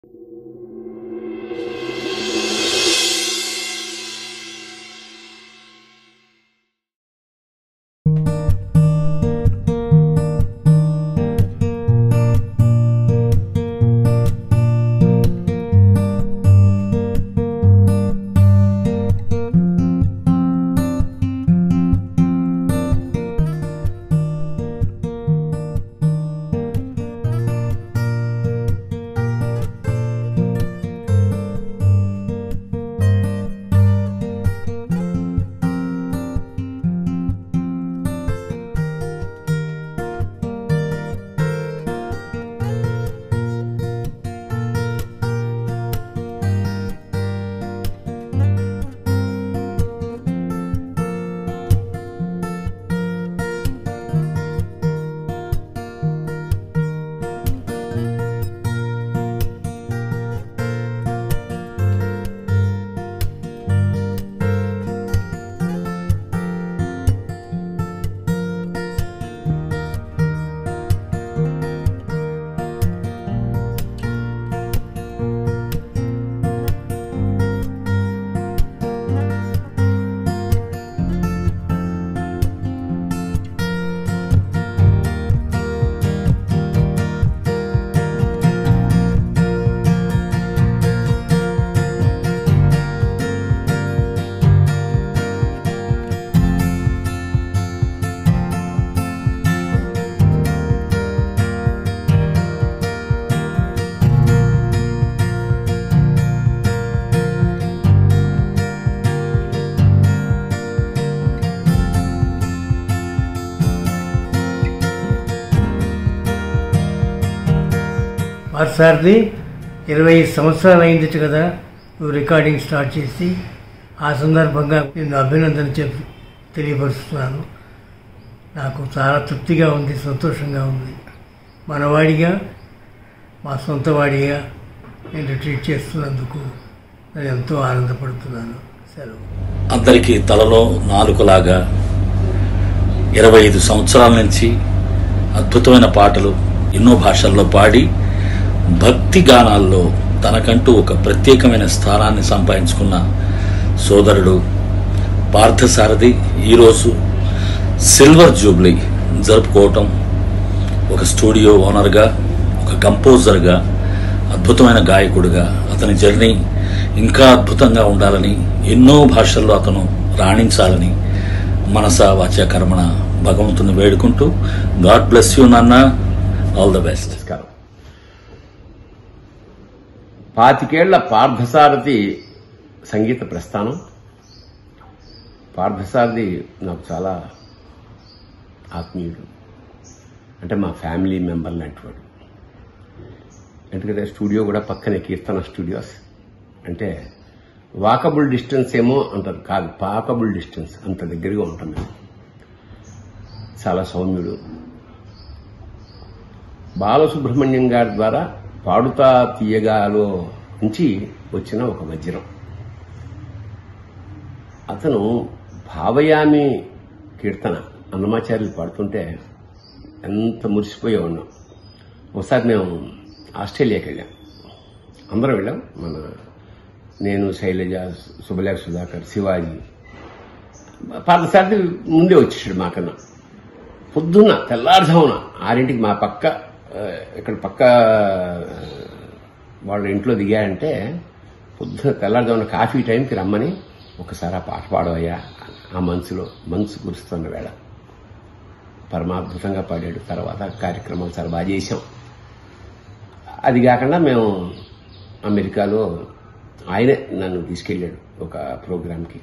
వారిసారిది ఇరవై సంవత్సరాలు అయింది కదా నువ్వు రికార్డింగ్ స్టార్ట్ చేసి ఆ సందర్భంగా నేను అభినందన చెప్పి తెలియపరుస్తున్నాను నాకు చాలా తృప్తిగా ఉంది సంతోషంగా ఉంది మనవాడిగా మా సొంత వాడిగా నేను ట్రీట్ చేస్తున్నందుకు నేను ఎంతో ఆనందపడుతున్నాను సెలవు అందరికీ తలలో నాలుకలాగా ఇరవై ఐదు సంవత్సరాల నుంచి అద్భుతమైన పాటలు ఎన్నో భాషల్లో పాడి భక్తి గానాల్లో తనకంటూ ఒక ప్రత్యేకమైన స్థానాన్ని సంపాదించుకున్న సోదరుడు పార్థసారథి ఈరోజు సిల్వర్ జూబ్లీ జరుపుకోవటం ఒక స్టూడియో ఓనర్గా ఒక కంపోజర్గా అద్భుతమైన గాయకుడిగా అతని జర్నీ ఇంకా అద్భుతంగా ఉండాలని ఎన్నో భాషల్లో అతను రాణించాలని మనస వాచ కర్మణ భగవంతుని వేడుకుంటూ గాడ్ బ్లెస్ యూ నాన్న ఆల్ ద బెస్ట్ నమస్కారం పాతికేళ్ల పార్థసారథి సంగీత ప్రస్థానం పార్థసారథి నాకు చాలా ఆత్మీయుడు అంటే మా ఫ్యామిలీ మెంబర్ లాంటి వాడు ఎందుకంటే స్టూడియో కూడా పక్కనే కీర్తన స్టూడియోస్ అంటే వాకబుల్ డిస్టెన్స్ ఏమో అంటారు కాదు పాకబుల్ డిస్టెన్స్ అంత దగ్గరగా ఉంటాం మేము చాలా సౌమ్యుడు బాలసుబ్రహ్మణ్యం గారి ద్వారా పాడుతా తీయగాలో నుంచి వచ్చిన ఒక వజ్రం అతను భావయామి కీర్తన అన్నమాచార్యులు పాడుతుంటే ఎంత మురిసిపోయే ఉన్నాం ఒకసారి మేము ఆస్ట్రేలియాకి వెళ్ళాం అందరం వెళ్ళాం మన నేను శైలజ సుబలేఖ సుధాకర్ శివాజీ పార్థసారథి ముందే వచ్చేసాడు మాకన్నా పొద్దున్న తెల్లారుజామున ఆరింటికి మా పక్క ఆ, ఇక్కడ పక్క ఆ, వాళ్ళ ఇంట్లో దిగాయంటే పొద్దున తెల్లారుజామున కాఫీ టైంకి రమ్మని ఒకసారి ఆ పాట పాడవయ్యా ఆ మనసులో మనసు కురుస్తున్న వేళ పరమాద్భుతంగా పాడాడు తర్వాత కార్యక్రమాలు చాలా బాగా చేశాం అది కాకుండా మేము అమెరికాలో ఆయనే నన్ను తీసుకెళ్ళాడు ఒక ప్రోగ్రాంకి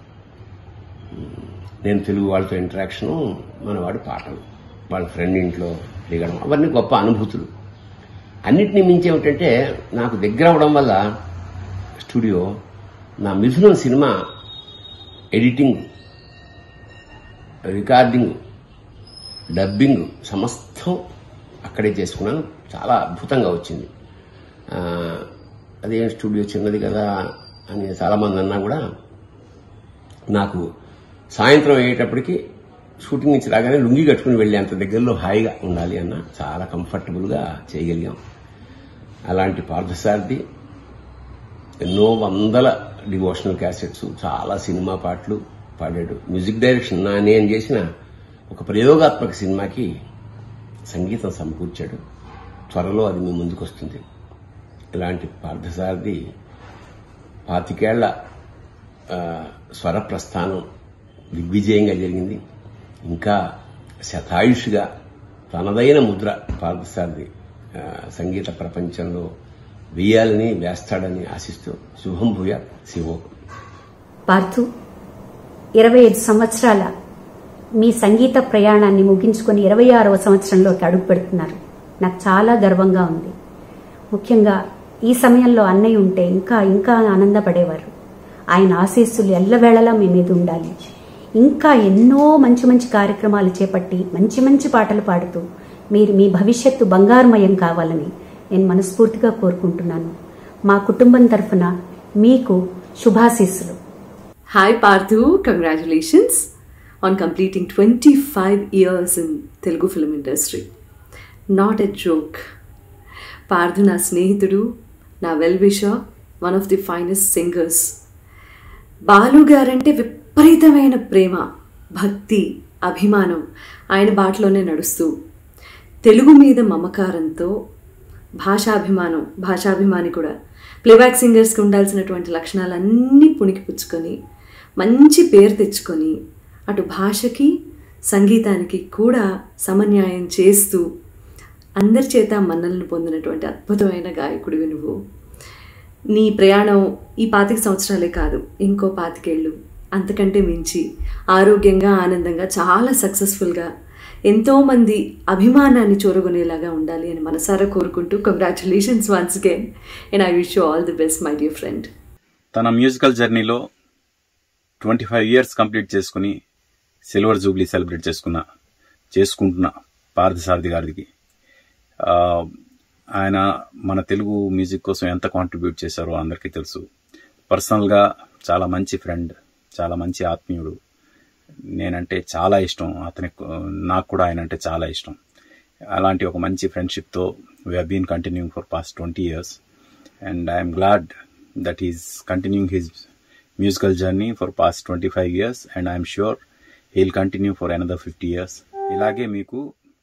నేను తెలుగు వాళ్ళతో ఇంటరాక్షను మనవాడు పాటలు వాళ్ళ ఫ్రెండ్ ఇంట్లో దిగడం అవన్నీ గొప్ప అనుభూతులు అన్నిటినీ మించి ఏమిటంటే నాకు దగ్గర అవడం వల్ల స్టూడియో నా మిథునం సినిమా ఎడిటింగ్ రికార్డింగ్ డబ్బింగ్ సమస్తం అక్కడే చేసుకున్నాను చాలా అద్భుతంగా వచ్చింది ఆ, అదేం స్టూడియో చిన్నది కదా అని చాలామంది అన్నా కూడా నాకు సాయంత్రం అయ్యేటప్పటికి షూటింగ్ నుంచి రాగానే లుంగి కట్టుకుని వెళ్ళేంత దగ్గరలో హాయిగా ఉండాలి అన్న చాలా కంఫర్టబుల్గా చేయగలిగాం అలాంటి పార్థసారథి ఎన్నో వందల డివోషనల్ క్యాసెట్స్ చాలా సినిమా పాటలు పాడాడు మ్యూజిక్ డైరెక్షన్ నా నేను చేసిన ఒక ప్రయోగాత్మక సినిమాకి సంగీతం సమకూర్చాడు త్వరలో అది మీ ముందుకు వస్తుంది ఇలాంటి పార్థసారథి పాతికేళ్ల ఆ, స్వర ప్రస్థానం దిగ్విజయంగా జరిగింది ఇంకా శతాయుషుగా తనదైన ముద్ర పార్థసారథి ఆ, సంగీత ప్రపంచంలో వేయాలని వేస్తాడని ఆశిస్తూ శుభం భూయ శివోకం పార్థు ఇరవై ఐదు సంవత్సరాల మీ సంగీత ప్రయాణాన్ని ముగించుకొని ఇరవై ఆరవ సంవత్సరంలోకి అడుగు పెడుతున్నారు నాకు చాలా గర్వంగా ఉంది ముఖ్యంగా ఈ సమయంలో అన్నయ్య ఉంటే ఇంకా ఇంకా ఆనందపడేవారు ఆయన ఆశీస్సులు ఎల్లవేళలా మీ మీద ఉండాలి ఇంకా ఎన్నో మంచి మంచి కార్యక్రమాలు చేపట్టి మంచి మంచి పాటలు పాడుతూ మీరు మీ భవిష్యత్తు బంగారుమయం కావాలని నేను మనస్ఫూర్తిగా కోరుకుంటున్నాను మా కుటుంబం తరఫున మీకు శుభాశీస్సులు Hi Parthu, congratulations on completing 25 years in Telugu film industry. Not a joke. Partha నా స్నేహితుడు నా well wisher one of the finest singers Balu గారంటే విపరీతమైన ప్రేమ భక్తి అభిమానం ఆయన బాటలోనే నడుస్తూ తెలుగు మీద మమకారంతో భాషాభిమానం భాషాభిమాని కూడా ప్లేబ్యాక్ సింగర్స్కి ఉండాల్సినటువంటి లక్షణాలన్నీ పుణికిపుచ్చుకొని మంచి పేరు తెచ్చుకొని అటు భాషకి సంగీతానికి కూడా సమన్యాయం చేస్తూ అందరి చేత మన్నలను పొందినటువంటి అద్భుతమైన గాయకుడివి నువ్వు నీ ప్రయాణం ఈ పాతిక సంవత్సరాలే కాదు ఇంకో పాతికేళ్ళు అంతకంటే మించి ఆరోగ్యంగా ఆనందంగా చాలా సక్సెస్ఫుల్గా ఎంతోమంది అభిమానాన్ని చూరగొనేలాగా ఉండాలి అని మనసారా కోరుకుంటూ congratulations once again and I wish you all the best my dear friend తన మ్యూజికల్ జర్నీలో ట్వంటీ ఫైవ్ ఇయర్స్ కంప్లీట్ చేసుకుని సిల్వర్ జూబ్లీ సెలబ్రేట్ చేసుకున్న చేసుకుంటున్న పార్థసారథి గారికి ఆ, ఆయన మన తెలుగు మ్యూజిక్ కోసం ఎంత కాంట్రిబ్యూట్ చేశారో అందరికీ తెలుసు పర్సనల్గా చాలా మంచి ఫ్రెండ్ చాలా మంచి ఆత్మీయుడు నేనంటే చాలా ఇష్టం అతని నాకు కూడా ఆయన అంటే చాలా ఇష్టం అలాంటి ఒక మంచి ఫ్రెండ్షిప్తో we been continuing for past twenty years and I'm glad that he's continuing his musical journey for past twenty five years and I'm sure he'll continue for another fifty years ఇలాగే మీకు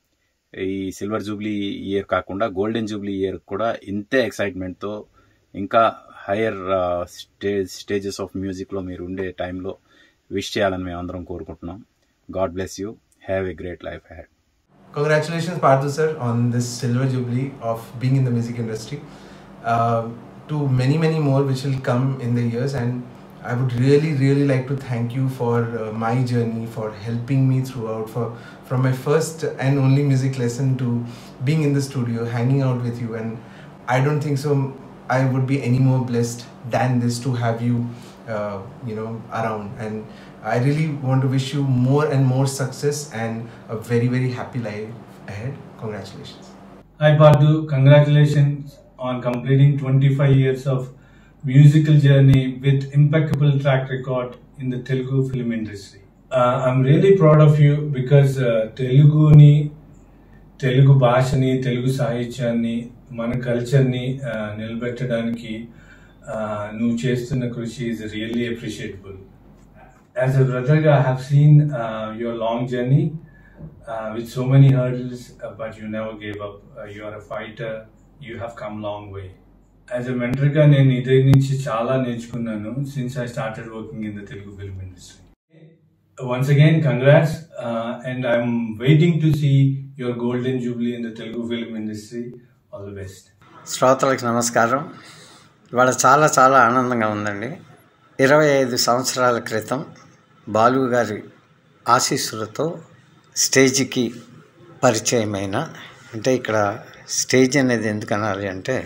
ఈ సిల్వర్ జూబ్లీ ఇయర్ కాకుండా golden jubilee year కూడా ఇంతే ఎక్సైట్మెంట్తో ఇంకా higher stage stages of మ్యూజిక్లో మీరు ఉండే టైంలో విష్ చేయాలని మేము అందరం కోరుకుంటున్నాం God bless you have a great life had Congratulations, Parthu sir, on this silver jubilee of being in the music industry. Uh, to many, many more which will come in the years, and I would really, really like to thank you for uh, my journey, for helping me throughout, for from my first and only music lesson to being in the studio, hanging out with you, and I don't think so. I would be any more blessed than this to have you, uh, you know, around and. I really want to wish you more and more success and a very, very happy life ahead. Congratulations. Hi Parthu, congratulations on completing 25 years of musical journey with impeccable track record in the Telugu film industry. Uh, I'm really proud of you because uh, తెలుగుని తెలుగు భాషని తెలుగు సాహిత్యాన్ని మన కల్చర్ని నిలబెట్టడానికి uh, నువ్వు చేస్తున్న కృషి is really appreciable as a brother, I have seen uh, your long journey uh, with so many hurdles, uh, but you never gave up. Uh, you are a fighter. You have come long way. As a మెంటర్గా నేను ఇదే నుంచి చాలా నేర్చుకున్నాను since I started working in the Telugu film industry once again congrats and I'm waiting to see your golden jubilee in the Telugu film industry all the best శ్రోతలకు నమస్కారం ఇవాళ చాలా చాలా ఆనందంగా ఉందండి ఇరవై ఐదు సంవత్సరాల క్రితం బాలు గారి ఆశీస్సులతో స్టేజ్కి పరిచయమైన అంటే ఇక్కడ స్టేజ్ అనేది ఎందుకు అనాలి అంటే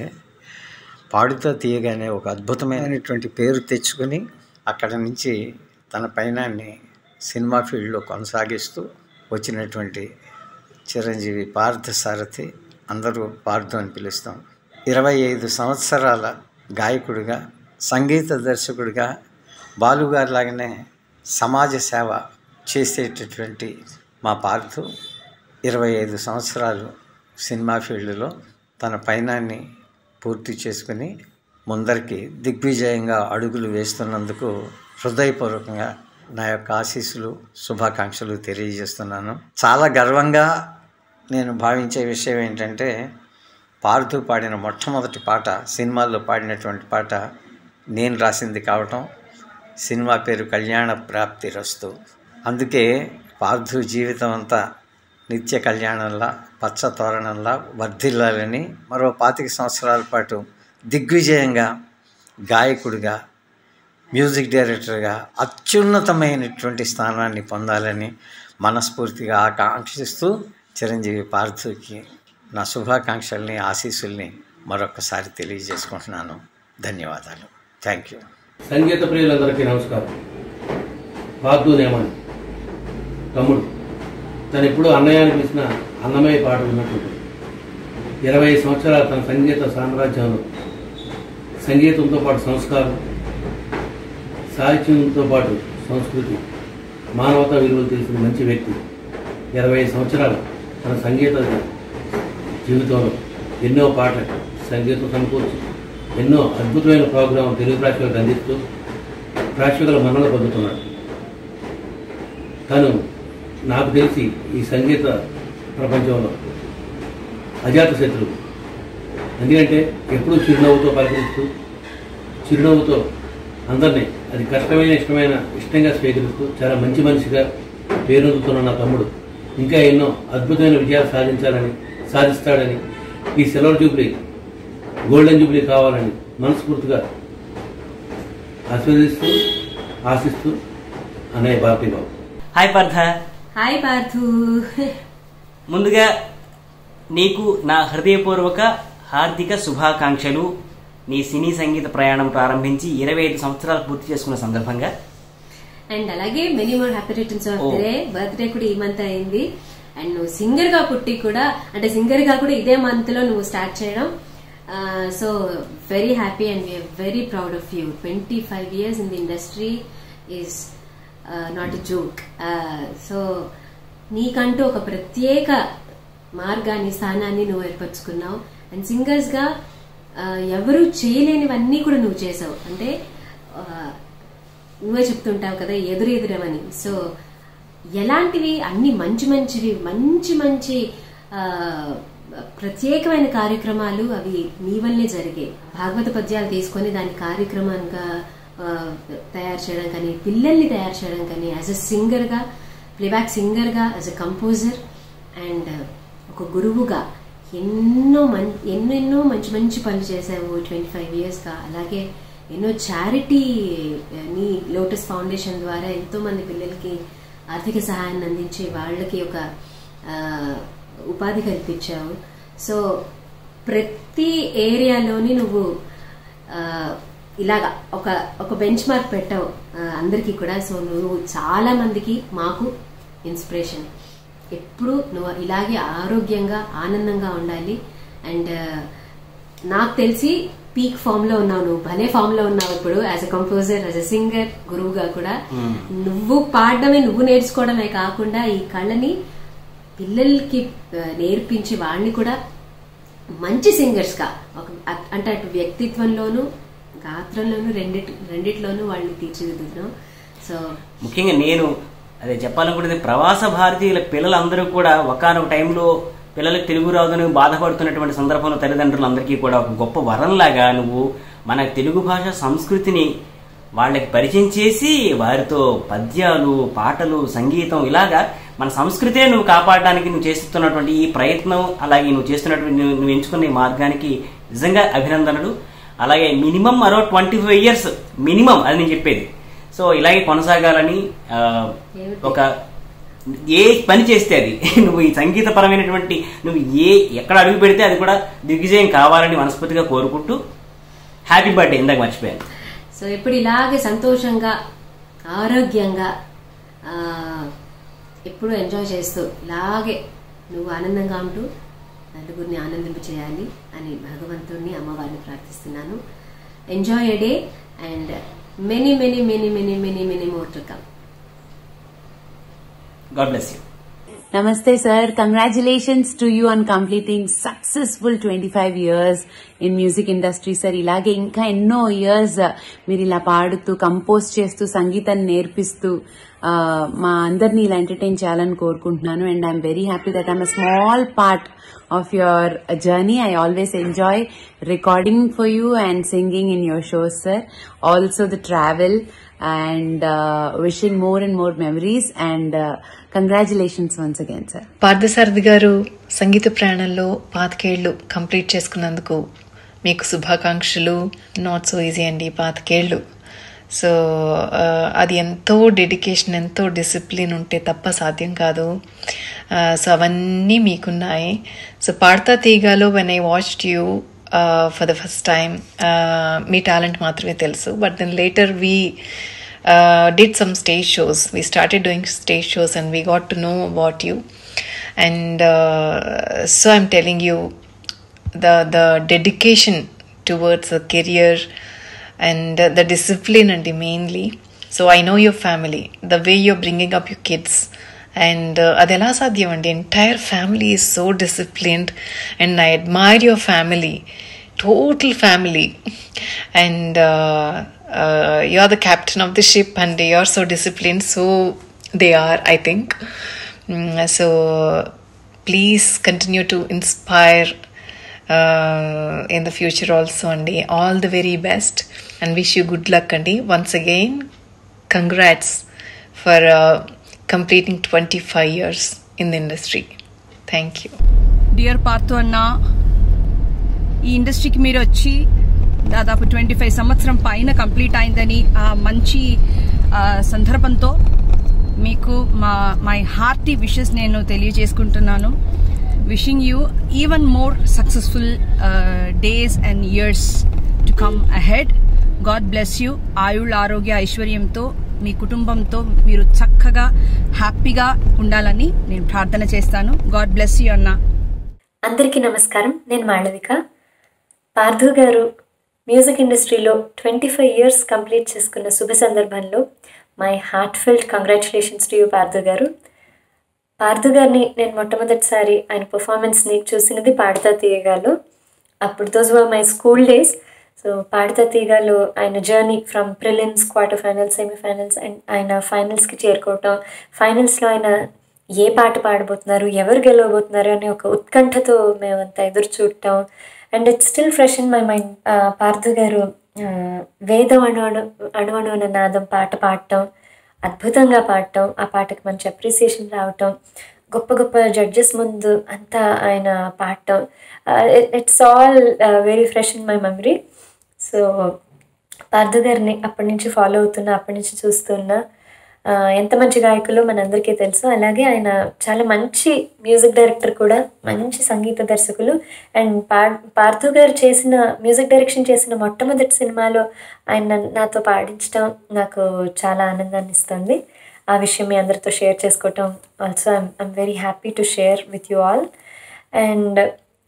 పాడుతో తీయగానే ఒక అద్భుతమైనటువంటి పేరు తెచ్చుకొని అక్కడ నుంచి తన పైనాన్ని సినిమా ఫీల్డ్లో కొనసాగిస్తూ వచ్చినటువంటి చిరంజీవి పార్థ సారథి అందరూ పార్థు అని పిలుస్తాం ఇరవై ఐదు సంవత్సరాల గాయకుడిగా సంగీత దర్శకుడిగా బాలుగారి లాగానే సమాజ సేవ చేసేటటువంటి మా పార్థు ఇరవై ఐదు సంవత్సరాలు సినిమా ఫీల్డ్లో తన పైనాన్ని పూర్తి చేసుకుని ముందరికి దిగ్విజయంగా అడుగులు వేస్తున్నందుకు హృదయపూర్వకంగా నా యొక్క ఆశీస్సులు శుభాకాంక్షలు తెలియజేస్తున్నాను చాలా గర్వంగా నేను భావించే విషయం ఏంటంటే పాడుతూ పాడిన మొట్టమొదటి పాట సినిమాల్లో పాడినటువంటి పాట నేను రాసింది కావటం సినిమా పేరు కళ్యాణ ప్రాప్తి రస్తు అందుకే పార్థు జీవితం అంతా నిత్య కళ్యాణంలా పచ్చ తోరణంలా వర్ధిల్లాలని మరో పాతిక సంవత్సరాల పాటు దిగ్విజయంగా గాయకుడిగా మ్యూజిక్ డైరెక్టర్గా అత్యున్నతమైనటువంటి స్థానాన్ని పొందాలని మనస్ఫూర్తిగా ఆకాంక్షిస్తూ చిరంజీవి పార్థుకి నా శుభాకాంక్షల్ని ఆశీస్సుల్ని మరొకసారి తెలియజేసుకుంటున్నాను ధన్యవాదాలు థ్యాంక్ యూ సంగీత ప్రియులందరికీ నమస్కారం పార్థు నేమని తమ్ముడు తను ఎప్పుడూ అన్నయ్య అని పిలిచిన అన్నమయ్య పాట విన్నట్టు ఇరవై సంవత్సరాల తన సంగీత సామ్రాజ్యంలో సంగీతంతో పాటు సంస్కారం సాహిత్యంతో పాటు సంస్కృతి మానవతా విలువలు తెలిసిన మంచి వ్యక్తి ఇరవై సంవత్సరాల తన సంగీత జీవితంలో ఎన్నో పాటలు సంగీతం సమకూర్చి ఎన్నో అద్భుతమైన ప్రోగ్రాం తెలుగు ప్రేక్షకులకు అందిస్తూ ప్రేక్షకుల మన్నన పొందుతున్నాడు తను నాకు తెలిసి ఈ సంగీత ప్రపంచంలో అజాత శత్రువు ఎందుకంటే ఎప్పుడూ చిరునవ్వుతో పలకరిస్తూ చిరునవ్వుతో అందరినీ అది కష్టమైన ఇష్టమైన ఇష్టంగా స్వీకరిస్తూ చాలా మంచి మనిషిగా పేరొందుతున్న నా తమ్ముడు ఇంకా ఎన్నో అద్భుతమైన విజయాలు సాధించాలని సాధిస్తాడని ఈ సిల్వర్ జూబ్లీ గోల్డెన్ జూబ్లీ కావాలని మనస్ఫూర్తిగా ఆస్వాదిస్తూ ఆశిస్తూ అన్నయ్య భారతీ బాబు హాయ్ పార్థ హాయ్ పార్థు ముందుగా నీకు నా హృదయపూర్వక హార్దిక శుభాకాంక్షలు నీ సినీ సంగీత ప్రయాణం ప్రారంభించి ఇరవై ఐదు సంవత్సరాలు పూర్తి చేసుకున్న సందర్భంగా అండ్ అలాగే many more happy returns of Oh. Day birthday కూడా ఈ మంత్ అయింది అండ్ నువ్వు సింగర్ గా పుట్టి కూడా అంటే సింగర్ గా కూడా ఇదే మంత్ లో నువ్వు స్టార్ట్ చేయడం so very happy and we're very proud of you twenty five years in the industry is not a joke so నీకంటూ ఒక ప్రత్యేక మార్గాన్ని స్థానాన్ని నువ్వు ఏర్పరచుకున్నావు అండ్ సింగర్స్ గా ఆ, ఎవరు చేయలేనివన్నీ కూడా నువ్వు చేసావు అంటే ఆ, నువ్వే చెప్తుంటావు కదా ఎదురు ఎదురవని సో ఎలాంటివి అన్ని మంచి మంచివి మంచి మంచి ఆ, ప్రత్యేకమైన కార్యక్రమాలు అవి నీ వల్లే జరిగాయి భాగవత పద్యాలు తీసుకొని దాన్ని కార్యక్రమంగా ఆ, తయారు చేయడం కానీ పిల్లల్ని తయారు చేయడం కానీ యాజ్ అ సింగర్గా ప్లేబ్యాక్ సింగర్గా యాజ్ అ కంపోజర్ అండ్ ఒక గురువుగా ఎన్నో మం ఎన్నెన్నో మంచి మంచి పనులు చేసావు ట్వంటీ ఫైవ్ ఇయర్స్గా అలాగే ఎన్నో చారిటీ నీ లోటస్ ఫౌండేషన్ ద్వారా ఎంతో మంది పిల్లలకి ఆర్థిక సహాయాన్ని అందించి వాళ్ళకి ఒక ఆ, ఉపాధి కల్పించావు సో ప్రతి ఏరియాలోని నువ్వు ఆ, ఇలాగా ఒక ఒక బెంచ్ మార్క్ పెట్టావు ఆ, అందరికీ కూడా సో నువ్వు చాలా మందికి మాకు ఇన్స్పిరేషన్ ఎప్పుడు నువ్వు ఇలాగే ఆరోగ్యంగా ఆనందంగా ఉండాలి అండ్ నాకు తెలిసి పీక్ ఫామ్ లో ఉన్నావు నువ్వు భలే ఫామ్ లో ఉన్నావు ఇప్పుడు as a composer as a singer గురువుగా కూడా నువ్వు పాడడమే నువ్వు నేర్చుకోవడమే కాకుండా ఈ కళని పిల్లలకి ఆ, నేర్పించి వాళ్ళని కూడా మంచి సింగర్స్ గా ఒక అ- అంటే అటు వ్యక్తిత్వంలోను గాత్రంలోను రెండిటి రెండిట్లోనూ వాళ్ళని తీర్చిదిద్దుతున్నావు సో ముఖ్యంగా నేను అదే చెప్పాలనుకుంటే ప్రవాస భారతీయుల పిల్లలందరూ కూడా ఒకనొక టైంలో పిల్లలకు తెలుగు రాదని బాధపడుతున్నటువంటి సందర్భంలో తల్లిదండ్రులందరికీ కూడా ఒక గొప్ప వరంలాగా నువ్వు మన తెలుగు భాష సంస్కృతిని వాళ్ళకి పరిచయం చేసి వారితో పద్యాలు పాటలు సంగీతం ఇలాగా మన సంస్కృతే నువ్వు కాపాడడానికి నువ్వు చేస్తున్నటువంటి ఈ ప్రయత్నం అలాగే నువ్వు చేస్తున్నటువంటి నువ్వు నువ్వు ఎంచుకున్న ఈ మార్గానికి నిజంగా అభినందనలు అలాగే మినిమం మరో ట్వంటీ ఫైవ్ ఇయర్స్ మినిమం అది నేను చెప్పేది సో ఇలాగే కొనసాగాలని ఆ, ఒక ఏ పని చేస్తే అది నువ్వు ఈ సంగీతపరమైనటువంటి నువ్వు ఏ ఎక్కడ అడుగు పెడితే అది కూడా దిగ్విజయం కావాలని మనస్ఫూర్తిగా కోరుకుంటూ హ్యాపీ బర్త్డే ఇందాక మర్చిపోయాను సో ఎప్పుడు ఇలాగే సంతోషంగా ఆరోగ్యంగా ఆ, ఎప్పుడు ఎంజాయ్ చేస్తూ ఇలాగే నువ్వు ఆనందంగా ఉంటూ నలుగురిని ఆనందింప చేయాలి అని భగవంతుడిని అమ్మవారిని ప్రార్థిస్తున్నాను enjoy a day and many many many many many many more to come God bless you Namaste, sir. Congratulations to you on completing successful 25 years in music industry sir ఇలాగే ఇంకా ఎన్నో ఇయర్స్ మీరు ఇలా పాడుతూ కంపోజ్ చేస్తూ సంగీతాన్ని నేర్పిస్తూ ఆ, మా అందరినీ ఇలా ఎంటర్టైన్ చేయాలని కోరుకుంటున్నాను and I'm very happy that I'm a small part of your uh, journey. I always enjoy recording for you and singing in your shows, sir. Also the travel and uh, wishing more and more memories and uh, congratulations once again, sir. Parthasarathi garu సంగీత ప్రయాణంలో పాతికేళ్లు complete చేసుకున్నందుకు మీకు శుభాకాంక్షలు not so easy అండి పాతికేళ్లు so ఆ, అది ఎంతో dedication ఎంతో డిసిప్లిన్ ఉంటే తప్ప సాధ్యం కాదు సో అవన్నీ మీకున్నాయి సో పాడతా తీగాలో when I watched you for the first time మీ టాలెంట్ మాత్రమే తెలుసు but then later we did some stage shows. We started doing stage shows and we got to know about you. And uh, so I'm telling you, the the dedication towards the career and uh, the discipline and the mainly. So I know your family, the way you're bringing up your kids. And uh, adela sadhyam and the entire family is so disciplined and I admire your family total family and uh, uh, you're the captain of the ship and you're so disciplined so they are i think Mm, so please continue to inspire uh, in the future also andy all the very best and wish you good luck andy once again congrats for uh, completing 25 years in the industry thank you dear Parthu అన్న ఈ ఇండస్ట్రీకి మీరు వచ్చి దాదాపు twenty five సంవత్సరం పైన complete అయిందని ఆ మంచి ఆ, సందర్భంతో మీకు మా మై హార్టీ విషెస్ నేను తెలియజేసుకుంటున్నాను wishing you even more successful days and years to come ahead God bless you ఆయుళ్ ఆరోగ్య ఐశ్వర్యంతో మీ కుటుంబంతో మీరు చక్కగా హ్యాపీగా ఉండాలని నేను ప్రార్థన చేస్తాను గాడ్ బ్లెస్ యూ అన్నా అందరికీ నమస్కారం నేను మాళవిక పార్థు గారు మ్యూజిక్ ఇండస్ట్రీలో ట్వంటీ ఫైవ్ ఇయర్స్ కంప్లీట్ చేసుకున్న శుభ సందర్భంలో my heart filled congratulations to you Parthu garu Parthu గారిని నేను మొట్టమొదటిసారి ఆయన పర్ఫార్మెన్స్ని చూసినది పాడతా తీయగాలో అప్పుడు those were my school days so పాడతా తీయగాలో ఆయన journey from prelims quarter finals semifinals and ఆయన ఫైనల్స్కి చేరుకోవటం ఫైనల్స్లో ఆయన ఏ పాట పాడబోతున్నారు ఎవరు గెలవబోతున్నారు అనే ఒక ఉత్కంఠతో మేమంతా ఎదురు చూడటం and it's still fresh in my mind Parthu garu ఆ, వేదం అణు అణు అణువణువున నాదం పాట పాడటం అద్భుతంగా పాడటం ఆ పాటకి మంచి అప్రిసియేషన్ రావటం గొప్ప గొప్ప జడ్జెస్ ముందు అంతా ఆయన పాడటం it's all very fresh in my memory so Parthu గారిని అప్పటి నుంచి ఫాలో అవుతున్నా అప్పటి నుంచి చూస్తున్నా ఆ, ఎంత మంచి గాయకులో మనందరికీ తెలుసు అలాగే ఆయన చాలా మంచి మ్యూజిక్ డైరెక్టర్ కూడా మంచి సంగీత దర్శకులు అండ్ పా పార్థు గారు చేసిన మ్యూజిక్ డైరెక్షన్ చేసిన మొట్టమొదటి సినిమాలో ఆయన నన్ను- నాతో పాడించడం నాకు చాలా ఆనందాన్ని ఇస్తుంది ఆ విషయం మీ అందరితో షేర్ చేసుకోవటం also I'm I'm very happy to share with you all and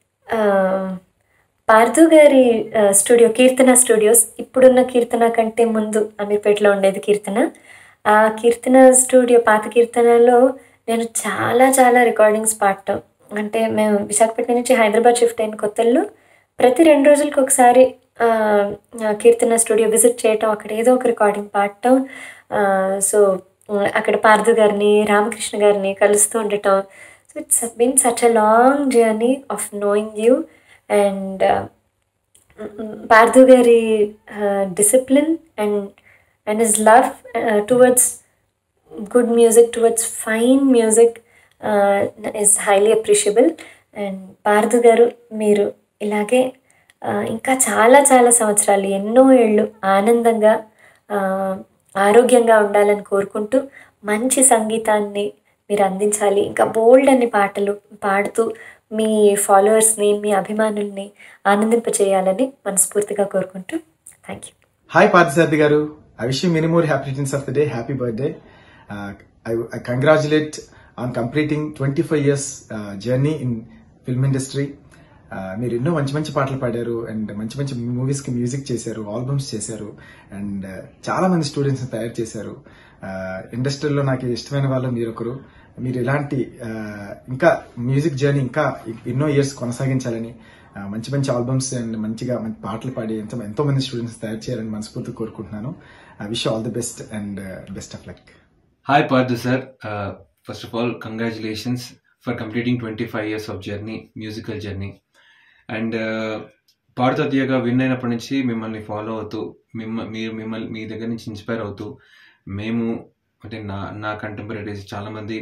Parthu గారి ఆ, స్టూడియో కీర్తన స్టూడియోస్ ఇప్పుడున్న కీర్తన కంటే ముందు అమీర్పేటలో ఉండేది కీర్తన ఆ కీర్తన స్టూడియో పాత కీర్తనలో నేను చాలా చాలా రికార్డింగ్స్ పాడటం అంటే మేము విశాఖపట్నం నుంచి హైదరాబాద్ షిఫ్ట్ అయిన కొత్తల్లో ప్రతి రెండు రోజులకి ఒకసారి ఆ, ఆ కీర్తన స్టూడియో విజిట్ చేయటం అక్కడ ఏదో ఒక రికార్డింగ్ పాడటం సో అక్కడ పార్థు గారిని రామకృష్ణ గారిని కలుస్తూ ఉండటం so it's been such a long journey of knowing you and Parthu గారి discipline and and his love towards good music towards fine music is highly appreciable and Parthu garu మీరు ఇలాగే ఆ, ఇంకా చాలా చాలా సంవత్సరాలు ఎన్నో ఏళ్ళు ఆనందంగా ఆ, ఆరోగ్యంగా ఉండాలని కోరుకుంటూ మంచి సంగీతాన్ని మీరు అందించాలి ఇంకా బోల్డ్ అన్ని పాటలు పాడుతూ మీ ఫాలోవర్స్ని మీ అభిమానుల్ని ఆనందింపచేయాలని మనస్ఫూర్తిగా కోరుకుంటూ thank you Hi, Parthasarathy Garu. I wish you many more happy returns of the day. Happy birthday. Uh, I, I congratulate on completing 25 years uh, journey in film industry. Uh, మీరు ఎన్నో మంచి మంచి పాటలు పాడారు అండ్ మంచి మంచి movies కి music చేశారు ఆల్బమ్స్ చేశారు అండ్ చాలా మంది స్టూడెంట్స్ తయారు చేశారు ఇండస్ట్రీలో నాకు ఇష్టమైన వాళ్ళు మీరు ఒకరు మీరు ఇలాంటి uh, ఇంకా మ్యూజిక్ జర్నీ ఇంకా ఎన్నో ఇయర్స్ కొనసాగించాలని మంచి మంచి ఆల్బమ్స్ అండ్ మంచిగా మంచి పాటలు పాడి ఎంతో ఎంతో మంది స్టూడెంట్స్ తయారు చేయాలని మనస్ఫూర్తిగా కోరుకుంటున్నాను I wish all the best and best of luck Hi, Parthu sir. Uh, first of all, congratulations for completing 25 years of journey, musical journey. And Padutha Theeyaga win అయినప్పటి నుంచి మిమ్మల్ని ఫాలో అవుతూ మిమ్మ మీరు మిమ్మల్ని మీ దగ్గర నుంచి ఇన్స్పైర్ అవుతూ మేము అంటే నా నా కంటెంపరీస్ చాలామంది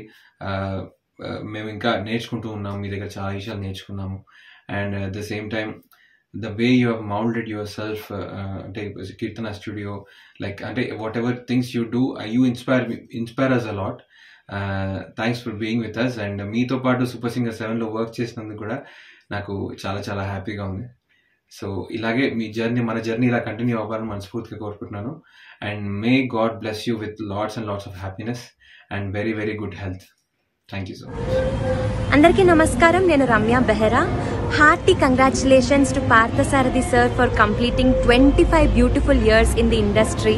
మేము ఇంకా నేర్చుకుంటూ ఉన్నాము మీ దగ్గర చాలా విషయాలు నేర్చుకున్నాము and at the same time the way you have moulded yourself అంటే కీర్తన స్టూడియో లైక్ అంటే whatever things you do you inspire inspire us a lot thanks for being with us and మీతో పాటు సూపర్ సింగర్ సెవెన్లో work చేసినందుకు కూడా నాకు చాలా చాలా హ్యాపీగా ఉంది సో ఇలాగే మీ జర్నీ మన జర్నీ ఇలా కంటిన్యూ అవ్వాలని మనస్ఫూర్తిగా కోరుకుంటున్నాను and may God bless you with lots and lots of happiness and very very good health thank you so much అందరికీ నమస్కారం నేను Ramya Behara hearty congratulations to Parthasarathy sir for completing twenty five beautiful years in the industry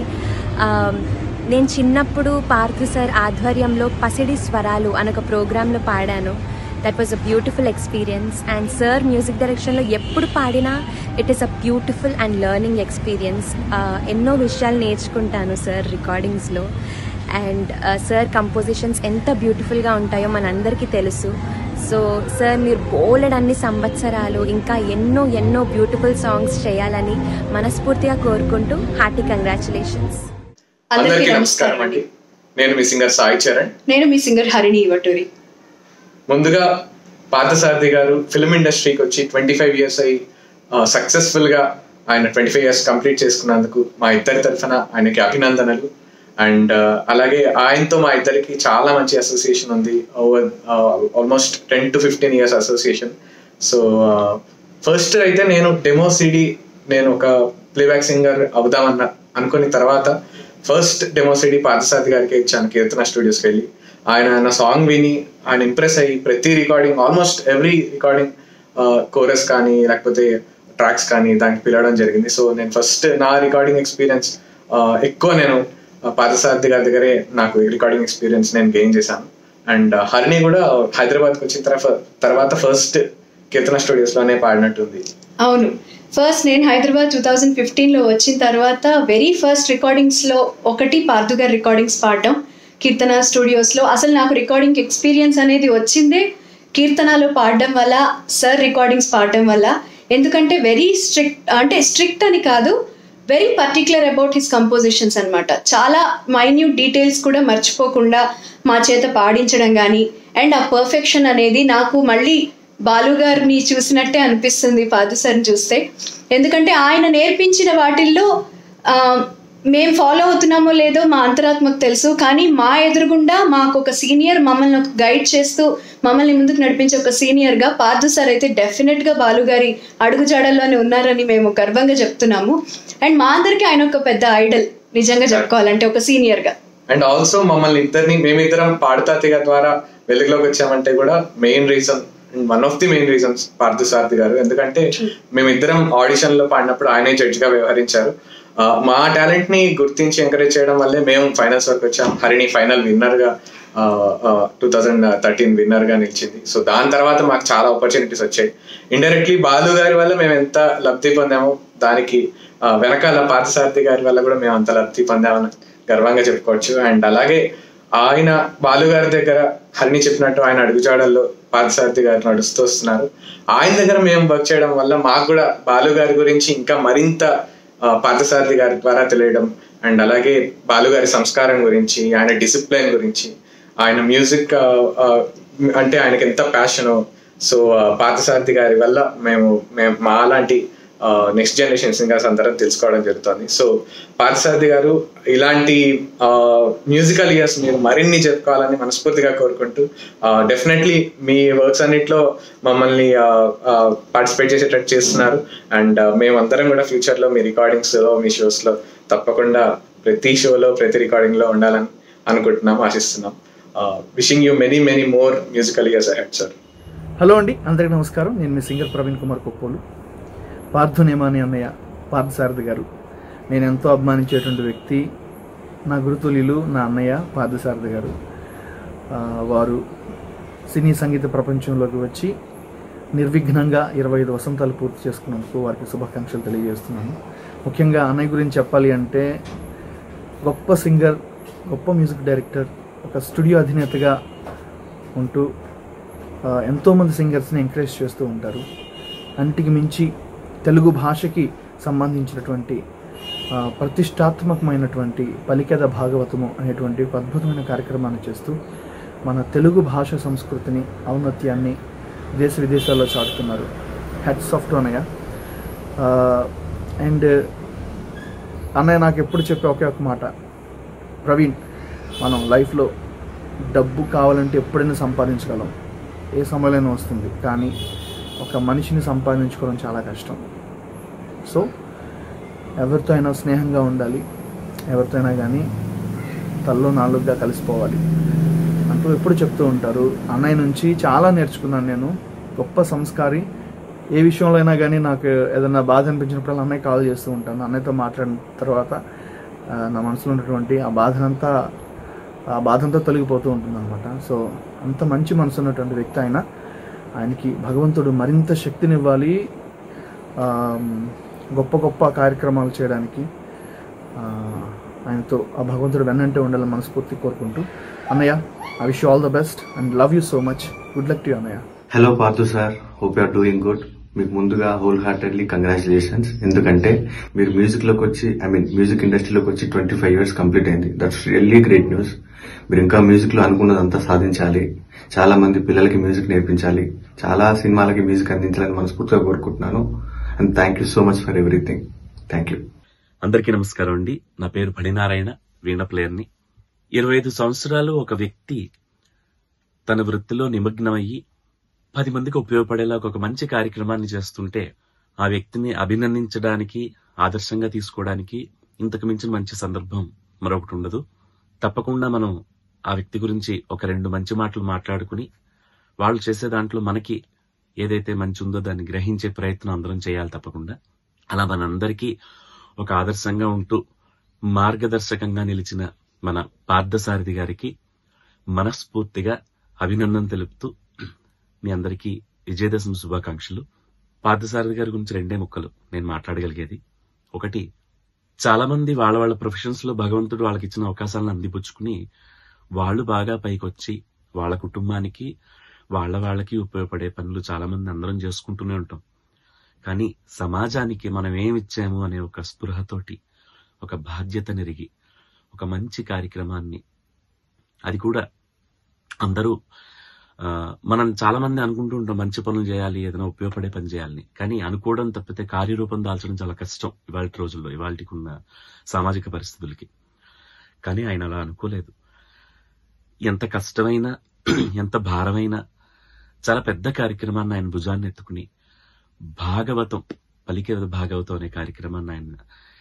నేను చిన్నప్పుడు Partha sir ఆధ్వర్యంలో పసిడి స్వరాలు అనొక ప్రోగ్రాంలో పాడాను that was a beautiful experience and sir music డైరెక్షన్లో ఎప్పుడు పాడినా it is a beautiful and learning experience ఎన్నో విషయాలు నేర్చుకుంటాను సార్ రికార్డింగ్స్లో అండ్ సార్ కంపోజిషన్స్ ఎంత బ్యూటిఫుల్గా ఉంటాయో మనందరికీ తెలుసు సో సార్ మీరు బోలెడ్ అన్ని సంవత్సరాలు ఇంకా ఎన్నో ఎన్నో బ్యూటిఫుల్ సాంగ్స్ చేయాలని మనస్ఫూర్తిగా కోరుకుంటూ హార్టీ కంగ్రాచులేషన్స్ అందరికీ నమస్కారం అండి నేను మీ సింగర్ సాయి చరణ్ నేను మీ సింగర్ హరిణి ఇవటూరి ముందుగా పార్థసారథి గారు ఫిల్మ్ ఇండస్ట్రీకి వచ్చి ట్వంటీ ఫైవ్ ఇయర్స్ అయ్యి సక్సెస్ఫుల్ గా ఆయన ట్వంటీ ఫైవ్ ఇయర్స్ కంప్లీట్ చేసుకున్నందుకు మా ఇద్దరి తరఫున ఆయనకి అభినందనలు అండ్ అలాగే ఆయనతో మా ఇద్దరికి చాలా మంచి అసోసియేషన్ ఉంది over almost ten to fifteen years association so first అయితే నేను డెమో సిడి నేను ఒక ప్లేబ్యాక్ సింగర్ అవుదామన్న అనుకున్న తర్వాత ఫస్ట్ డెమో సిడి పార్థసారథి గారికి ఇచ్చాను కీర్తన స్టూడియోస్కి వెళ్ళి ఆయన నా సాంగ్ విని ఆయన ఇంప్రెస్ అయ్యి ప్రతి recording almost every recording chorus కానీ లేకపోతే ట్రాక్స్ కానీ దానికి పిలవడం జరిగింది సో నేను ఫస్ట్ నా రికార్డింగ్ ఎక్స్పీరియన్స్ ఎక్కువ నేను పార్థసారథి గారి దగ్గరే నాకు రికార్డింగ్ ఎక్స్పీరియన్స్ నేను గెయిన్ చేశాను అండ్ హరిణి కూడా హైదరాబాద్కి వచ్చిన తర్వాత తర్వాత ఫస్ట్ కీర్తన స్టూడియోస్లోనే పాడినట్టుంది అవును ఫస్ట్ నేను హైదరాబాద్ టూ థౌజండ్ ఫిఫ్టీన్లో వచ్చిన తర్వాత వెరీ ఫస్ట్ రికార్డింగ్స్లో ఒకటి పార్థు గారి రికార్డింగ్స్ పాడడం కీర్తన స్టూడియోస్లో అసలు నాకు రికార్డింగ్ ఎక్స్పీరియన్స్ అనేది వచ్చిందే కీర్తనలో పాడడం వల్ల సార్ రికార్డింగ్స్ పాడడం వల్ల ఎందుకంటే వెరీ స్ట్రిక్ట్ అంటే స్ట్రిక్ట్ అని కాదు very particular about his compositions అనమాట చాలా మైన్యూట్ డీటెయిల్స్ కూడా మర్చిపోకుండా మా చేత పాడించడం కానీ అండ్ ఆ పర్ఫెక్షన్ అనేది నాకు మళ్ళీ బాలు గారిని చూసినట్టే అనిపిస్తుంది పాదు సార్ని చూస్తే ఎందుకంటే ఆయన నేర్పించిన వాటిల్లో మేము ఫాలో అవుతున్నామో లేదో మా అంతరాత్మకు తెలుసు కానీ మా ఎదురుగుండా మాకు ఒక సీనియర్ మమ్మల్ని ఒక గైడ్ చేస్తూ మమ్మల్ని ముందుకు నడిపించే ఒక సీనియర్గా పార్థు సార్ అయితే డెఫినెట్గా బాలుగారి అడుగుజాడల్లోనే ఉన్నారని మేము గర్వంగా చెప్తున్నాము అండ్ మా అందరికీ ఆయన ఒక పెద్ద ఐడల్ నిజంగా చెప్పుకోవాలంటే ఒక సీనియర్గా అండ్ ఆల్సో మమ్మల్ని ఇద్దరిని మేమిద్దరం పాడతాతిగా ద్వారా వెలుగులోకి వచ్చామంటే కూడా main reason one of the main reasons Parthu Sarathy garu ఎందుకంటే మేమిద్దరం ఆడిషన్ లో పాడినప్పుడు ఆయనే జడ్జ్ గా వ్యవహరించారు మా టాలెంట్ ని గుర్తించి ఎంకరేజ్ చేయడం వల్లే మేము ఫైనల్స్ వరకు వచ్చాం హరిణి ఫైనల్ విన్నర్ గా టూ థౌజండ్ థర్టీన్ విన్నర్ గా నిలిచింది సో దాని తర్వాత మాకు చాలా ఆపర్చునిటీస్ వచ్చాయి ఇండైరెక్ట్లీ బాలు గారి వల్ల మేము ఎంత లబ్ధి పొందామో దానికి వెనకాల పార్థసారథి గారి వల్ల కూడా మేము అంత లబ్ధి పొందామని గర్వంగా చెప్పుకోవచ్చు అండ్ అలాగే ఆయన బాలు గారి దగ్గర హరిణి చెప్పినట్టు ఆయన అడుగుజాడల్లో పార్థసారథి గారు నడుస్తూ వస్తున్నారు ఆయన దగ్గర మేము వర్క్ చేయడం వల్ల మాకు కూడా బాలు గారి గురించి ఇంకా మరింత పార్థసారథి గారి ద్వారా తెలియడం అండ్ అలాగే బాలు గారి సంస్కారం గురించి ఆయన డిసిప్లిన్ గురించి ఆయన మ్యూజిక్ అంటే ఆయనకి ఎంత ప్యాషనో సో పార్థసారథి గారి వల్ల మేము మేము మా లాంటి నెక్స్ట్ జనరేషన్ సింగర్స్ అందరం తెలుసుకోవడం జరుగుతుంది సో పార్థసారథి గారు ఇలాంటి మ్యూజికల్ ఇయర్స్ మీరు మరిన్ని చెప్పుకోవాలని మనస్ఫూర్తిగా కోరుకుంటూ డెఫినెట్లీ మీ వర్క్స్ అన్నిట్లో మమ్మల్ని పార్టిసిపేట్ చేసేటట్టు చేస్తున్నారు అండ్ మేమందరం కూడా ఫ్యూచర్లో మీ రికార్డింగ్స్లో మీ షోస్లో తప్పకుండా ప్రతి షోలో ప్రతి రికార్డింగ్లో ఉండాలని అనుకుంటున్నాం ఆశిస్తున్నాం wishing you many many more musical years ahead sir hello అండి అందరికీ నమస్కారం నేను మీ సింగర్ ప్రవీణ్ కుమార్ కొప్పోలు పార్థునేమాని అన్నయ్య పార్థసారథి గారు నేను ఎంతో అభిమానించేటువంటి వ్యక్తి నా గురుతులీలు నా అన్నయ్య పార్థసారథి గారు వారు సినీ సంగీత ప్రపంచంలోకి వచ్చి నిర్విఘ్నంగా ఇరవై ఐదు వసంతాలు పూర్తి చేసుకున్నందుకు వారికి శుభాకాంక్షలు తెలియజేస్తున్నాను ముఖ్యంగా అన్నయ్య గురించి చెప్పాలి అంటే గొప్ప సింగర్ గొప్ప మ్యూజిక్ డైరెక్టర్ ఒక స్టూడియో అధినేతగా ఉంటూ ఆ, ఎంతోమంది సింగర్స్ని ఎంకరేజ్ చేస్తూ ఉంటారు అంటికి మించి తెలుగు భాషకి సంబంధించినటువంటి ఆ, ప్రతిష్టాత్మకమైనటువంటి పలికెద భాగవతము అనేటువంటి ఒక అద్భుతమైన కార్యక్రమాన్ని చేస్తూ మన తెలుగు భాష సంస్కృతిని ఔన్నత్యాన్ని దేశ విదేశాల్లో చాటుతున్నారు హెడ్స్ ఆఫ్ టు అన్నయ్య అండ్ అన్నయ్య నాకు ఎప్పుడు చెప్పే ఒకే ఒక మాట ప్రవీణ్ మనం లైఫ్లో డబ్బు కావాలంటే ఎప్పుడైనా సంపాదించగలం ఏ సమయంలోనే వస్తుంది కానీ ఒక మనిషిని సంపాదించుకోవడం చాలా కష్టం సో ఎవరితో అయినా స్నేహంగా ఉండాలి ఎవరితో అయినా కానీ తల్లో నాలుగుగా కలిసిపోవాలి అంటూ ఎప్పుడు చెప్తూ ఉంటారు అన్నయ్య నుంచి చాలా నేర్చుకున్నాను నేను గొప్ప సంస్కారి ఏ విషయంలో అయినా కానీ నాకు ఏదైనా బాధ అనిపించినప్పుడు అన్నయ్య కాల్ చేస్తూ ఉంటాను అన్నయ్యతో మాట్లాడిన తర్వాత ఆ, నా మనసులో ఉన్నటువంటి ఆ బాధనంతా ఆ బాధంతా తొలగిపోతూ ఉంటుంది అనమాట సో అంత మంచి మనసు ఉన్నటువంటి వ్యక్తి ఆయన ఆయనకి భగవంతుడు మరింత శక్తినివ్వాలి ఆ, గొప్ప గొప్ప కార్యక్రమాలు చేయడానికి ఆ, ఆయనతో ఆ భగవంతుడు వెన్నంటే ఉండాలని మనస్ఫూర్తి కోరుకుంటూ అన్నయ్య I wish all the best and love you so much good luck to అన్నయ్య hello Parthu sir hope you're doing good మీకు ముందుగా హోల్ హార్టెడ్లీ కంగ్రాచులేషన్స్ ఎందుకంటే మీరు మ్యూజిక్ లోకి వచ్చి ఐ మీన్ మ్యూజిక్ ఇండస్ట్రీలోకి వచ్చి ట్వంటీ ఫైవ్ ఇయర్స్ కంప్లీట్ అయింది దట్స్ రియల్లీ గ్రేట్ న్యూస్ మీరు ఇంకా మ్యూజిక్ లో అనుకున్నదంతా సాధించాలి చాలా మంది పిల్లలకి మ్యూజిక్ నేర్పించాలి చాలా సినిమాలకి మ్యూజిక్ అందించాలని మనస్ఫూర్తిగా కోరుకుంటున్నాను and thank you so much for everything thank you అందరికీ నమస్కారం అండి నా పేరు పడినారాయణ వీణ ప్లేయర్ని ఇరవై ఐదు సంవత్సరాలు ఒక వ్యక్తి తన వృత్తిలో నిమగ్నమయ్యి పది మందికి ఉపయోగపడేలా ఒక మంచి కార్యక్రమాన్ని చేస్తుంటే ఆ వ్యక్తిని అభినందించడానికి ఆదర్శంగా తీసుకోవడానికి ఇంతకు మించిన మంచి సందర్భం మరొకటి ఉండదు తప్పకుండా మనం ఆ వ్యక్తి గురించి ఒక రెండు మంచి మాటలు మాట్లాడుకుని వాళ్ళు చేసే దాంట్లో మనకి ఏదైతే మంచి ఉందో దాన్ని గ్రహించే ప్రయత్నం అందరం చేయాలి తప్పకుండా అలా మనందరికీ ఒక ఆదర్శంగా ఉంటూ మార్గదర్శకంగా నిలిచిన మన పార్థసారథి గారికి మనస్ఫూర్తిగా అభినందన తెలుపుతూ మీ అందరికీ విజయదశమి శుభాకాంక్షలు పార్థసారథి గారి గురించి రెండే ముక్కలు నేను మాట్లాడగలిగేది ఒకటి చాలా మంది వాళ్ళ వాళ్ళ ప్రొఫెషన్స్ లో భగవంతుడు వాళ్ళకి ఇచ్చిన అవకాశాలను అందిపుచ్చుకుని వాళ్ళు బాగా పైకొచ్చి వాళ్ళ కుటుంబానికి వాళ్ళ వాళ్ళకి ఉపయోగపడే పనులు చాలా మంది అందరం చేసుకుంటూనే ఉంటాం కానీ సమాజానికి మనం ఏమి ఇచ్చాము అనే ఒక స్పృహతోటి ఒక బాధ్యత నెరిగి ఒక మంచి కార్యక్రమాన్ని అది కూడా అందరూ ఆ, మనం చాలా మంది అనుకుంటూ ఉంటాం మంచి పనులు చేయాలి ఏదైనా ఉపయోగపడే పని చేయాలని కానీ అనుకోవడం తప్పితే కార్యరూపం దాల్చడం చాలా కష్టం ఇవాళ రోజుల్లో ఇవాళకి ఉన్న సామాజిక పరిస్థితులకి కానీ ఆయన అలా అనుకోలేదు ఎంత కష్టమైన ఎంత భారమైన చాలా పెద్ద కార్యక్రమాన్ని ఆయన భుజాన్ని ఎత్తుకుని భాగవతం పలికే భాగవతం అనే కార్యక్రమాన్ని ఆయన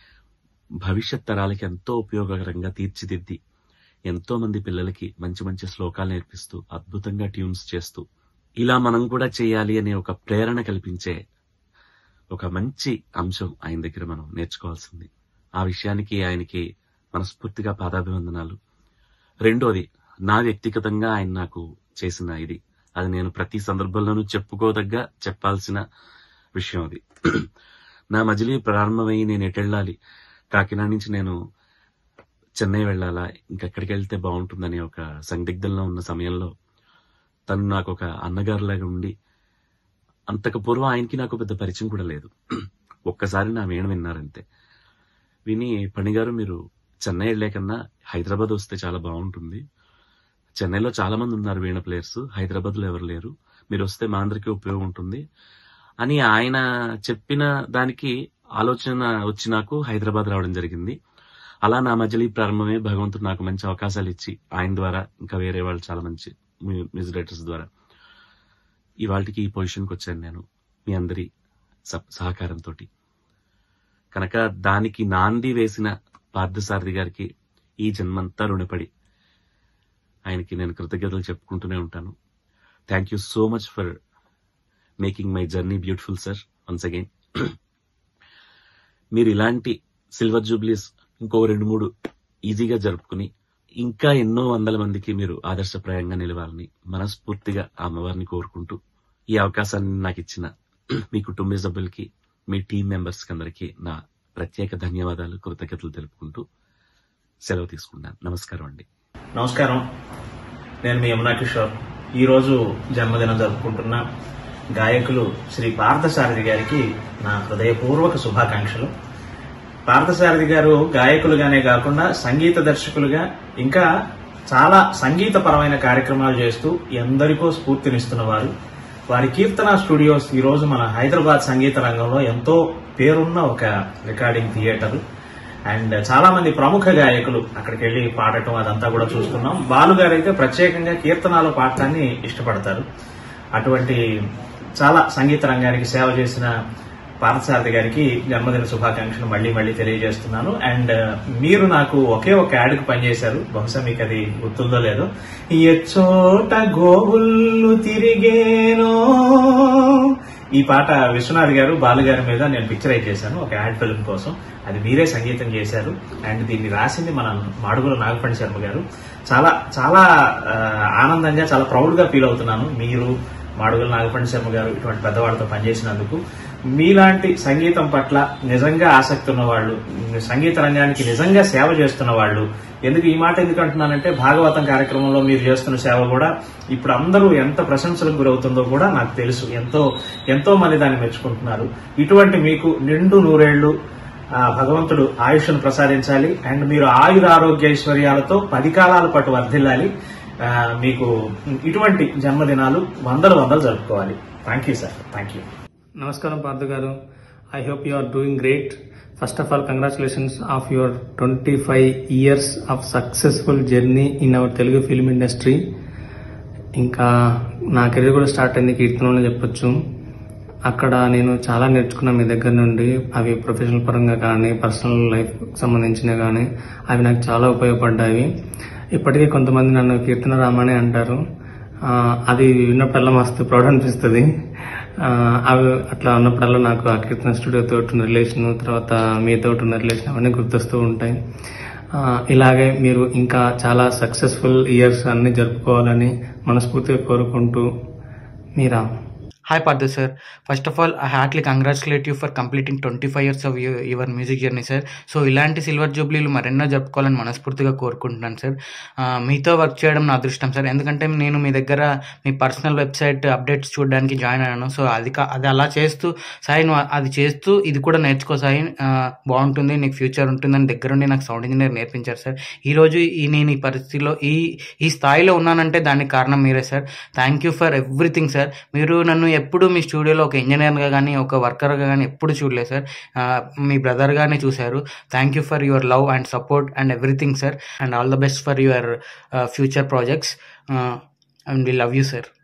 భవిష్యత్ తరాలకి ఎంతో ఉపయోగకరంగా తీర్చిదిద్ది ఎంతో మంది పిల్లలకి మంచి మంచి శ్లోకాలు నేర్పిస్తూ అద్భుతంగా ట్యూన్స్ చేస్తూ ఇలా మనం కూడా చేయాలి అనే ఒక ప్రేరణ కల్పించే ఒక మంచి అంశం ఆయన దగ్గర మనం నేర్చుకోవాల్సింది ఆ విషయానికి ఆయనకి మనస్ఫూర్తిగా పాదాభివందనాలు రెండోది నా వ్యక్తిగతంగా ఆయన నాకు చేసిన ఇది అది నేను ప్రతి సందర్భంలోనూ చెప్పుకోదగ్గ చెప్పాల్సిన విషయం అది నా మజిలీ ప్రారంభమై నేను ఎటెళ్ళాలి కాకినాడ నుంచి నేను చెన్నై వెళ్ళాలా ఇంకెక్కడికి వెళ్తే బాగుంటుందనే ఒక సందిగ్ధంలో ఉన్న సమయంలో తను నాకు ఒక అన్నగారులాగా ఉండి అంతకు పూర్వం ఆయనకి నాకు పెద్ద పరిచయం కూడా లేదు ఒక్కసారి నా వీణ విన్నారంతే విని పణిగారు మీరు చెన్నై వెళ్లే కన్నా హైదరాబాద్ వస్తే చాలా బాగుంటుంది చెన్నైలో చాలా మంది ఉన్నారు వీణ ప్లేయర్స్ హైదరాబాద్ లో ఎవరు లేరు మీరు వస్తే మా అందరికీ ఉపయోగం ఉంటుంది అని ఆయన చెప్పిన దానికి ఆలోచన వచ్చి నాకు హైదరాబాద్ రావడం జరిగింది అలా నా మధ్యలో ఈ ప్రారంభమే భగవంతుడు నాకు మంచి అవకాశాలు ఇచ్చి ఆయన ద్వారా ఇంకా వేరే వాళ్ళు చాలా మంచి మ్యూజిక్ డైరెక్టర్స్ ద్వారా ఇవాళకి ఈ పొజిషన్కి వచ్చాను నేను మీ అందరి సహ- సహకారంతో కనుక దానికి నాంది వేసిన పార్థసారథి గారికి ఈ జన్మంతా రుణపడి ఆయనకి నేను కృతజ్ఞతలు చెప్పుకుంటూనే ఉంటాను thank you so much for making my journey beautiful sir once again మీరు ఇలాంటి సిల్వర్ జూబ్లీస్ ఇంకో రెండు మూడు ఈజీగా జరుపుకుని ఇంకా ఎన్నో వందల మందికి మీరు ఆదర్శప్రాయంగా నిలవాలని మనస్ఫూర్తిగా ఆ అమ్మవారిని కోరుకుంటూ ఈ అవకాశాన్ని నాకు ఇచ్చిన మీ కుటుంబ సభ్యులకి మీ టీం మెంబర్స్ అందరికీ నా ప్రత్యేక ధన్యవాదాలు కృతజ్ఞతలు తెలుపుకుంటూ సెలవు తీసుకున్నాను నమస్కారం అండి నమస్కారం నేను మీ యమునా కిషోర్ ఈరోజు జన్మదినం జరుపుకుంటున్న గాయకులు శ్రీ పార్థసారథి గారికి నా హృదయపూర్వక శుభాకాంక్షలు పార్థసారథి గారు గాయకులుగానే కాకుండా సంగీత దర్శకులుగా ఇంకా చాలా సంగీతపరమైన కార్యక్రమాలు చేస్తూ ఎందరికో స్ఫూర్తినిస్తున్న వారు వారి కీర్తన స్టూడియోస్ ఈ రోజు మన హైదరాబాద్ సంగీత రంగంలో ఎంతో పేరున్న ఒక రికార్డింగ్ థియేటర్ అండ్ చాలా మంది ప్రముఖ గాయకులు అక్కడికి వెళ్ళి పాడటం అదంతా కూడా చూస్తున్నాం బాలు గారు అయితే ప్రత్యేకంగా కీర్తనాలు పాడటాన్ని ఇష్టపడతారు అటువంటి చాలా సంగీత రంగానికి సేవ చేసిన పార్థసారథి గారికి జన్మదిన శుభాకాంక్షలు మళ్ళీ మళ్ళీ తెలియజేస్తున్నాను అండ్ మీరు నాకు ఒకే ఒక యాడ్కి పనిచేశారు బహుశా మీకు అది గుర్తుందో లేదో ఎచ్చోట గోవుళ్ళు తిరిగేనో ఈ పాట విశ్వనాథ్ గారు బాలు గారి మీద నేను పిక్చరైజ్ చేశాను ఒక యాడ్ ఫిల్మ్ కోసం అది మీరే సంగీతం చేశారు అండ్ దీన్ని రాసింది మన మాడుగుల నాగపండి శర్మ గారు చాలా చాలా ఆ, ఆనందంగా చాలా ప్రౌడ్ గా ఫీల్ అవుతున్నాను మీరు మాడుగుల నాగపండి శర్మ గారు ఇటువంటి పెద్దవాళ్ళతో పనిచేసినందుకు మీలాంటి సంగీతం పట్ల నిజంగా ఆసక్తి ఉన్న వాళ్ళు సంగీత రంగానికి నిజంగా సేవ చేస్తున్న వాళ్ళు ఎందుకు ఈ మాట ఎందుకు అంటున్నానంటే భాగవతం కార్యక్రమంలో మీరు చేస్తున్న సేవ కూడా ఇప్పుడు అందరూ ఎంత ప్రశంసలకు గురవుతుందో కూడా నాకు తెలుసు ఎంతో ఎంతో మంది దాన్ని మెచ్చుకుంటున్నారు ఇటువంటి మీకు నిండు నూరేళ్లు ఆ భగవంతుడు ఆయుష్ను ప్రసాదించాలి అండ్ మీరు ఆయుర ఆరోగ్య ఐశ్వర్యాలతో పది కాలాల పాటు వర్ధిల్లాలి ఆ, మీకు ఇటువంటి జన్మదినాలు వందలు వందలు జరుపుకోవాలి thank you sir thank you నమస్కారం Partha garu I hope you are doing great first of all congratulations of your twenty five years of successful journey in our Telugu film industry ఇంకా నా కెరీర్ కూడా స్టార్ట్ అయింది కీర్తనలో చెప్పొచ్చు అక్కడ నేను చాలా నేర్చుకున్నాను మీ దగ్గర నుండి అవి ప్రొఫెషనల్ పరంగా కానీ పర్సనల్ లైఫ్ సంబంధించినవి కానీ అవి నాకు చాలా ఉపయోగపడ్డాయి ఇప్పటికీ కొంతమంది నన్ను కీర్తన రామని అంటారు ఆ, అది విన్నప్పుడల్లా మస్తు ప్రౌడ్ అనిపిస్తుంది ఆ, అవి అట్లా ఉన్నప్పుడల్లా నాకు ఆ కీర్తన స్టూడియోతో ఉన్న రిలేషన్ తర్వాత మీతో ఉన్న రిలేషన్ అవన్నీ గుర్తొస్తూ ఉంటాయి ఆ, ఇలాగే మీరు ఇంకా చాలా సక్సెస్ఫుల్ ఇయర్స్ అన్ని జరుపుకోవాలని మనస్ఫూర్తిగా కోరుకుంటూ Meera Hi Partha sir. First of all, I heartily congratulate you for completing 25 years of your, your music journey sir. So ఇలాంటి సిల్వర్ జూబ్లీలు మరెన్నో జరుపుకోవాలని మనస్ఫూర్తిగా కోరుకుంటున్నాను సార్ ఆ, మీతో వర్క్ చేయడం నా అదృష్టం సార్ ఎందుకంటే నేను మీ దగ్గర మీ పర్సనల్ వెబ్సైట్ అప్డేట్స్ చూడడానికి జాయిన్ అయ్యాను సో అది కా- అది అలా చేస్తూ సాయి నువ్వు అది చేస్తూ ఇది కూడా నేర్చుకో సాయి ఆ, బాగుంటుంది నీకు ఫ్యూచర్ ఉంటుందని దగ్గరుండి నాకు సౌండ్ ఇంజనీర్ నేర్పించారు సార్ ఈ రోజు ఈ నేను ఈ పరిస్థితిలో ఈ ఈ స్థాయిలో ఉన్నానంటే దానికి కారణం మీరే sir thank you for everything sir మీరు నన్ను ఎప్పుడు మీ స్టూడియోలో ఒక ఇంజనీర్గా కానీ ఒక వర్కర్గా కానీ ఎప్పుడు చూడలేదు సార్ ఆ, మీ బ్రదర్గానే చూశారు thank you for your love and support and everything sir and all the best for your future projects and we love you sir